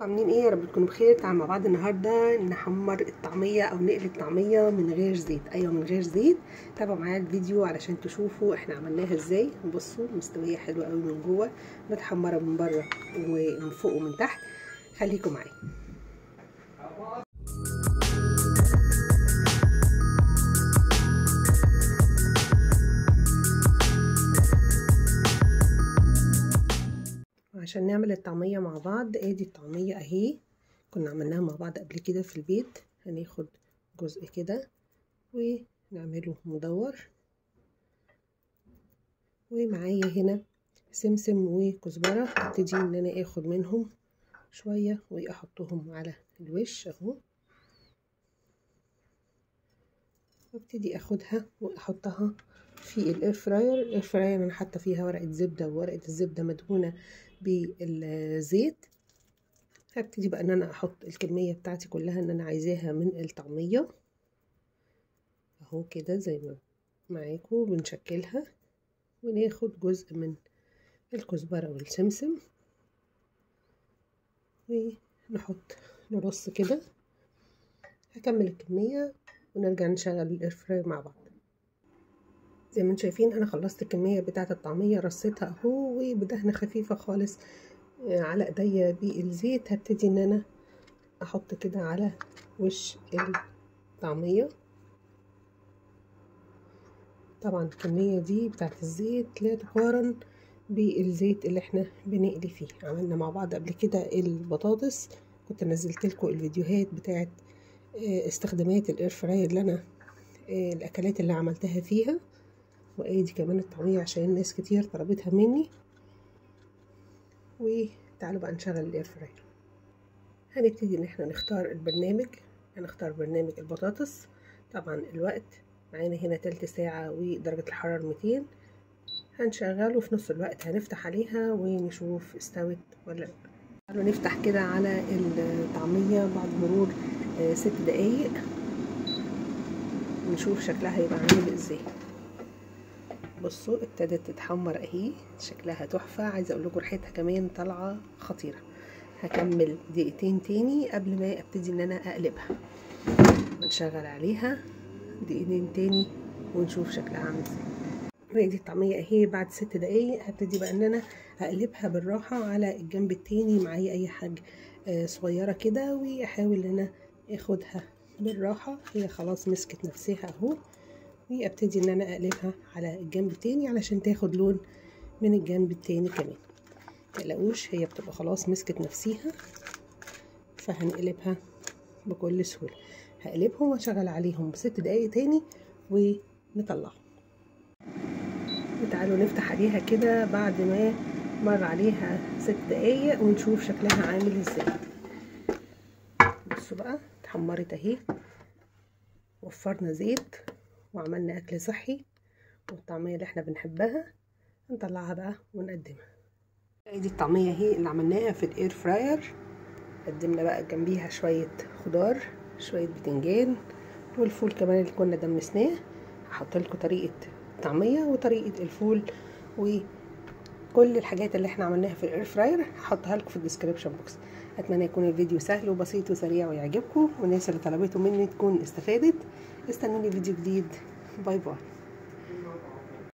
عاملين ايه يا رب تكونوا بخير تعالوا مع بعض النهارده نحمر الطعميه او نقلي الطعميه من غير زيت ايوه من غير زيت تابعوا معايا الفيديو علشان تشوفوا احنا عملناها ازاي بصوا مستويه حلوه قوي من جوه متحمره من بره ومن فوق ومن تحت خليكم معايا عشان نعمل الطعمية مع بعض ادي الطعمية اهي كنا عملناها مع بعض قبل كده في البيت هناخد جزء كده ونعمله مدور ومعايا هنا سمسم وكزبرة ابتدي ان انا اخد منهم شوية واحطهم على الوش اهو وابتدي اخدها واحطها في الاير فراير الاير فراير انا حاطه فيها ورقه زبده وورقه الزبده مدهونه بالزيت هبتدي بقى ان انا احط الكميه بتاعتي كلها ان انا عايزاها من الطعميه اهو كده زي ما معاكم بنشكلها وناخد جزء من الكزبره والسمسم ونحط نرص كده هكمل الكميه ونرجع نشغل الاير فراير مع بعض زي ما انتم شايفين انا خلصت الكميه بتاعه الطعميه رصيتها اهو وبدهنه خفيفه خالص على ايديا بالزيت هبتدي ان انا احط كده على وش الطعميه طبعا الكميه دي بتاعه الزيت لا تقارن بالزيت اللي احنا بنقلي فيه عملنا مع بعض قبل كده البطاطس كنت نزلت لكم الفيديوهات بتاعه استخدامات الاير فراير اللي انا الاكلات اللي عملتها فيها وادي كمان الطعمية عشان ناس كتير طلبتها مني وتعالوا بقى نشغل الاير فراير هنبتدي ان احنا نختار البرنامج هنختار برنامج البطاطس طبعا الوقت معانا هنا تلت ساعة ودرجة الحرارة 200 هنشغله في نص الوقت هنفتح عليها ونشوف استوت ولا لا تعالوا نفتح كده على الطعمية بعد مرور ست دقايق نشوف شكلها هيبقى عامل ازاي بصوا ابتدت تتحمر اهي شكلها تحفة عايزة اقول لكم ريحتها كمان طالعة خطيرة هكمل دقيقتين تاني قبل ما ابتدي ان انا اقلبها ونشغل عليها دقيقتين تاني ونشوف شكلها عامل ازاي دي الطعمية اهي بعد ست دقايق هبتدي بقى ان انا اقلبها بالراحة على الجنب التاني معايا اي حاجة صغيرة كده واحاول ان انا اخدها بالراحة هي خلاص مسكت نفسها اهو وابتدي ان انا اقلبها على الجنب التاني علشان تاخد لون من الجنب التاني كمان متقلقوش هي بتبقى خلاص مسكت نفسيها فهنقلبها بكل سهولة هقلبهم واشغل عليهم بست دقايق تاني ونطلعهم وتعالوا نفتح عليها كده بعد ما مر عليها ست دقايق ونشوف شكلها عامل ازاي بصوا بقى اتحمرت اهي وفرنا زيت وعملنا اكل صحي والطعميه اللي احنا بنحبها نطلعها بقى ونقدمها دي الطعميه اهي اللي عملناها في الاير فراير قدمنا بقى جنبيها شويه خضار شويه بتنجان والفول كمان اللي كنا دمسناه هحط لكم طريقه الطعميه وطريقه الفول وكل الحاجات اللي احنا عملناها في الاير فراير هحطها لكم في الديسكريبشن بوكس اتمنى يكون الفيديو سهل وبسيط وسريع ويعجبكم والناس اللي طلبته مني تكون استفادت استنوني فيديو جديد باي باي